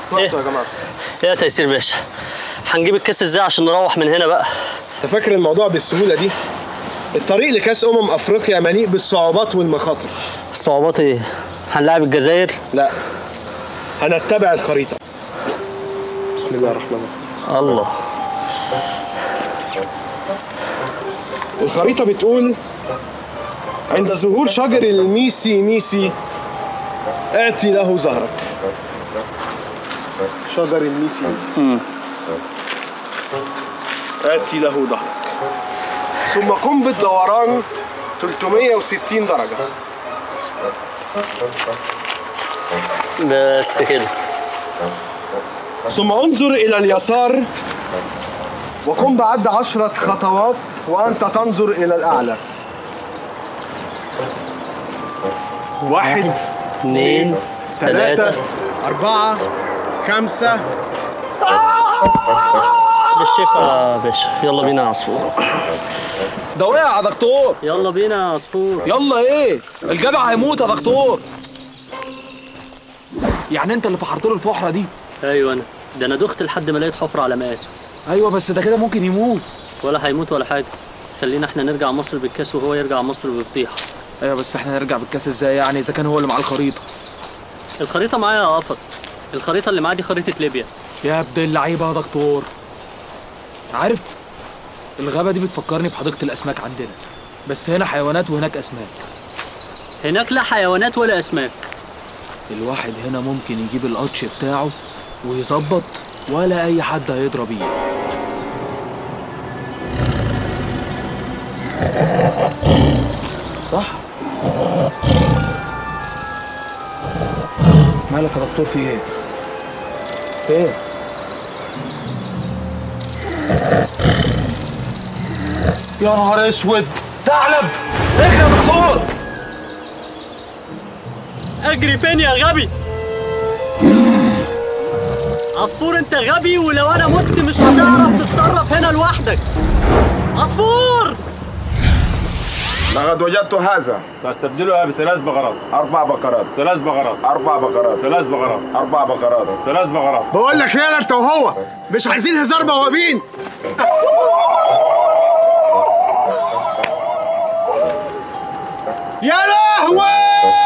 وقته يا جماعه يا تيسير باشا هنجيب الكاس ازاي عشان نروح من هنا بقى انت فاكر الموضوع بالسهوله دي الطريق لكاس امم افريقيا مليء بالصعوبات والمخاطر الصعوبات ايه هنلاعب الجزائر لا هنتبع الخريطه بسم الله الرحمن الرحيم الله الخريطه بتقول عند ظهور شجر الميسي ميسي اعطي له ظهرك شجر الميسي ميسي امم اعطي له ظهرك ثم قم بالدوران 360 درجة بس كده ثم انظر إلى اليسار وقم بعد عشرة خطوات وأنت تنظر إلى الأعلى واحد اتنين ثلاثة تلاتة أربعة خمسة بالشفا يا باشا يلا بينا يا عصفور ده وقع يا دكتور يلا بينا يا عصفور يلا ايه الجدع هيموت يا دكتور يعني انت اللي فحرت له الفحره دي ايوه انا ده انا دخت لحد ما لقيت حفره على مقاسه ايوه بس ده كده ممكن يموت ولا هيموت ولا حاجه خلينا احنا نرجع مصر بالكاس وهو يرجع مصر بفضيحه ايوه بس احنا نرجع بالكاس ازاي يعني اذا كان هو اللي معاه الخريطه الخريطه معايا يا قفص الخريطه اللي معايا دي خريطه ليبيا يا ابن اللعيبه يا دكتور عارف الغابه دي بتفكرني بحديقه الاسماك عندنا بس هنا حيوانات وهناك اسماك هناك لا حيوانات ولا اسماك الواحد هنا ممكن يجيب القطش بتاعه ويظبط ولا اي حد هيضرب بيه صح مالك يا دكتور في ايه في ايه يا نهار اسود ثعلب اجري يا دكتور اجري فين يا غبي عصفور انت غبي ولو انا مت مش هتعرف تتصرف هنا لوحدك عصفور لقد وجدت هذا سأستبدلها بثلاث بقرات أربع بقرات ثلاث بقرات أربع بقرات ثلاث بقرات أربع بقرات ثلاث بقرات بقول لك يالا أنت وهو مش عايزين هزار بوابين يا لهوي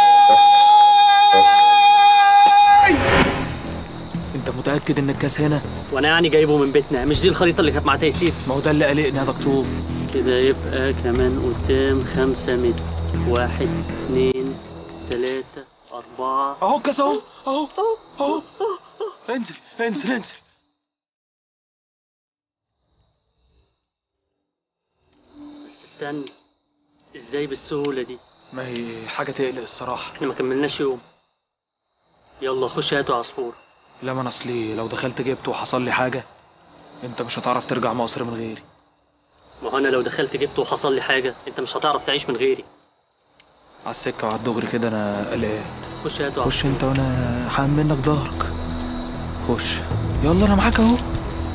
انت متاكد ان الكاس هنا وانا يعني جايبه من بيتنا مش دي الخريطه اللي كانت مع تيسير ما هو ده اللي قلقني يا دكتور كده يبقى كمان قدام خمسة متر واحد اتنين تلاتة أربعة اهو الكاس اهو اهو اهو انزل انزل انزل بس استنى ازاي بالسهولة دي ما هي حاجه تقلق الصراحه احنا ما كملناش يوم يلا خش هاتوا عصفور لا ما انا اصلي لو دخلت جبته وحصل لي حاجه انت مش هتعرف ترجع مصر من غيري ما هو انا لو دخلت جبته وحصل لي حاجة انت مش هتعرف تعيش من غيري على السكه وعلى الدغري كده انا قلقان خش هاتوا خش عصفور انت وانا حامل منك ظهرك خش يلا انا معاك اهو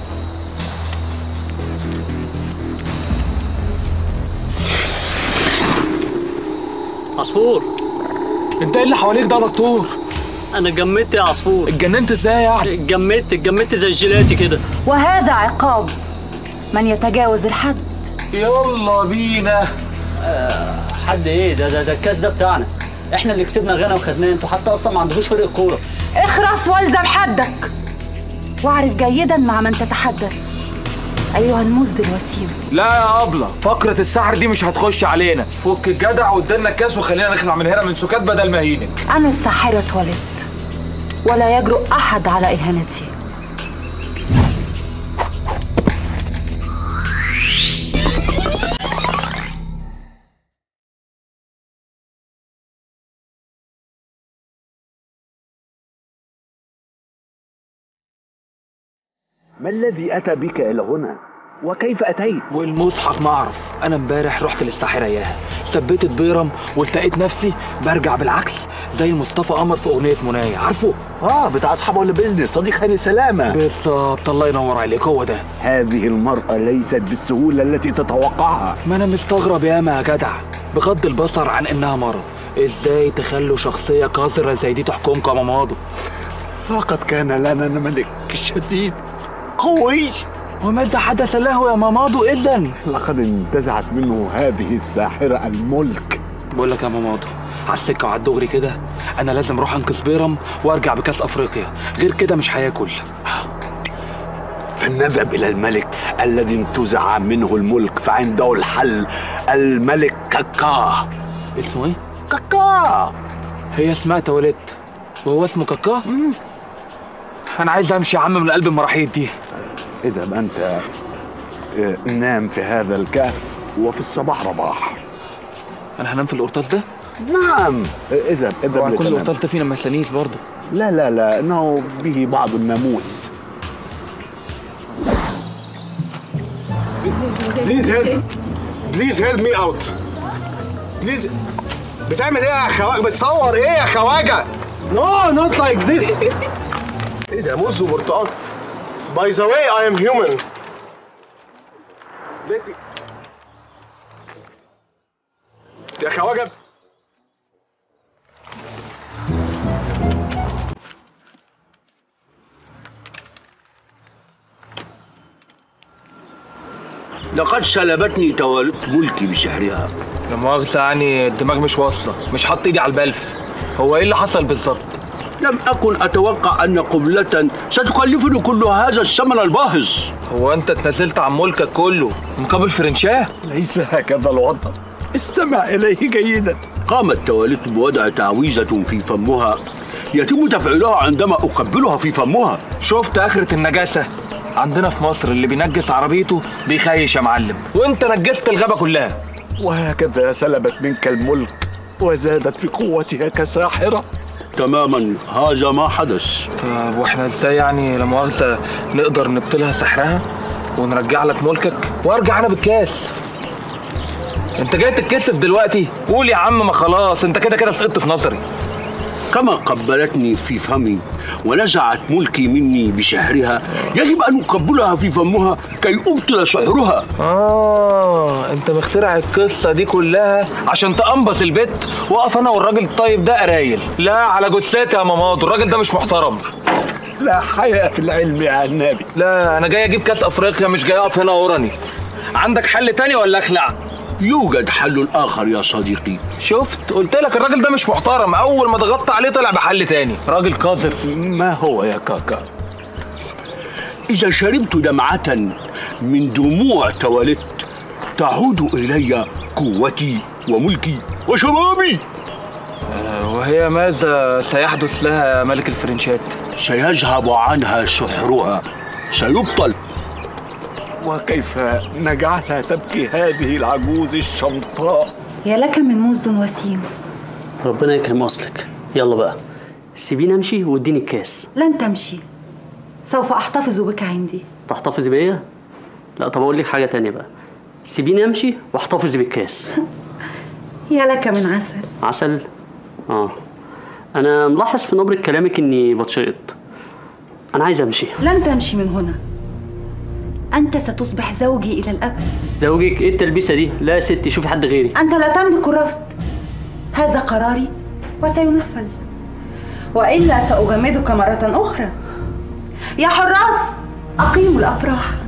عصفور انت ايه اللي حواليك ده يا دكتور انا اتجمدت يا عصفور اتجننت ازاي يعني اتجمدت اتجمدت زي الجيلاتي كده وهذا عقاب من يتجاوز الحد يلا بينا حد ايه ده ده ده الكاس ده بتاعنا احنا اللي كسبنا غانا وخدناه انتوا حتى اصلا ما عندكوش فريق كوره اخرس والزم حدك واعرف جيدا مع من تتحدث أيها المزد الوسيم لا يا أبلة فقرة السحر دي مش هتخش علينا فك الجدع وادالنا الكاس وخلينا نخلع من هنا من سكات بدل ما هينك أنا الساحرة ولدت ولا يجرؤ أحد على إهانتي ما الذي أتى بك إلى هنا؟ وكيف أتيت؟ والمصحف ما أعرف أنا امبارح رحت للساحرة إياها ثبتت بيرم ولقيت نفسي برجع بالعكس زي مصطفى قمر في أغنية منايا عارفه؟ آه بتاع أصحاب ولا بيزنس صديق هاني سلامة بالظبط الله ينور عليك هو ده هذه المرأة ليست بالسهولة التي تتوقعها ما أنا مستغرب ياما يا جدع بغض البصر عن إنها مرض إزاي تخلوا شخصية قذرة زي دي تحكمكم يا مامادو لقد كان لنا ملك شديد قوي وماذا حدث له يا مامادو إذا؟ لقد انتزعت منه هذه الساحرة الملك بقول لك يا مامادو على السكة وعلى الدغري كده أنا لازم أروح أنقذ بيرم وأرجع بكأس أفريقيا غير كده مش هياكل فلنذهب إلى الملك الذي انتزع منه الملك فعنده الحل الملك كاكا اسمه إيه؟ كاكا هي اسمها توليت وهو اسمه كاكا؟ أنا عايز أمشي يا عم من قلب المراحيض دي إذا ما أنت آه، نام في هذا الكهف وفي الصباح رباح أنا هنام في القرطاس ده؟ نعم اذهب اذهب طبعا كل لتنام. القرطاس ده فيه ما يستنيش برضه لا لا لا انه به بعض الناموس بليز هيلب بليز هيلب مي اوت بليز بتعمل ايه يا خواجه بتصور ايه يا خواجه نو نوت لايك ذس ايه ده موز وبرتقال باي ذا واي اي ام هيومن يا خواجه لقد سلبتني توالت ملكي بسحرها لا مؤاخذة يعني الدماغ مش واصلة مش حاطط ايدي على البلف هو ايه اللي حصل بالظبط؟ لم أكن أتوقع أن قبلة ستكلفني كل هذا الثمن الباهظ هو انت اتنازلت عن ملكك كله مقابل فرنشاه؟ ليس هكذا الوضع استمع اليه جيدا قامت توالت بوضع تعويذة في فمها يتم تفعيلها عندما أقبلها في فمها شفت اخرة النجاسة؟ عندنا في مصر اللي بينجس عربيته بيخيش يا معلم وانت نجست الغابة كلها وهكذا سلبت منك الملك وزادت في قوتها كساحرة تماما هذا ما حدث طب واحنا ازاي يعني لا مؤاخذة نقدر نبطلها سحرها ونرجع لك ملكك وارجع انا بالكاس انت جاي تتكسف دلوقتي قول يا عم ما خلاص انت كده كده سقطت في نظري كما قبلتني في فمي ونزعت ملكي مني بسحرها يجب أن أقبلها في فمها كي أبطل سحرها اه انت مخترع القصة دي كلها عشان تقنبص البت واقف انا والراجل الطيب ده قرايل لا على جثتي يا مامادو الراجل ده مش محترم لا حياة في العلم يا عنابي لا انا جاي اجيب كاس افريقيا مش جاي اقف هنا اوراني عندك حل تاني ولا اخلع يوجد حل آخر يا صديقي شفت قلت لك الراجل ده مش محترم اول ما ضغطت عليه طلع بحل تاني راجل قذر ما هو يا كاكا إذا شربت دمعة من دموع توالت تعود إلي قوتي وملكي وشبابي وهي ماذا سيحدث لها يا ملك الفرنشات سيذهب عنها سحرها سيبطل وكيف نجعلها تبكي هذه العجوز الشمطاء يا لك من موز وسيم ربنا يكرم اصلك يلا بقى سيبيني امشي واديني الكاس لن تمشي سوف أحتفظ بك عندي تحتفظي بيا لا طب اقول لك حاجه تانية بقى سيبيني امشي واحتفظي بالكاس يا لك من عسل عسل اه انا ملاحظ في نبره كلامك اني بتشقط انا عايز امشي لن تمشي من هنا أنت ستصبح زوجي إلى الأبد زوجك ايه التلبيسه دي لا يا ستي شوفي حد غيري أنت لا تملك الرفض هذا قراري وسينفذ وإلا سأجمدك مرة أخرى يا حراس أقيموا الأفراح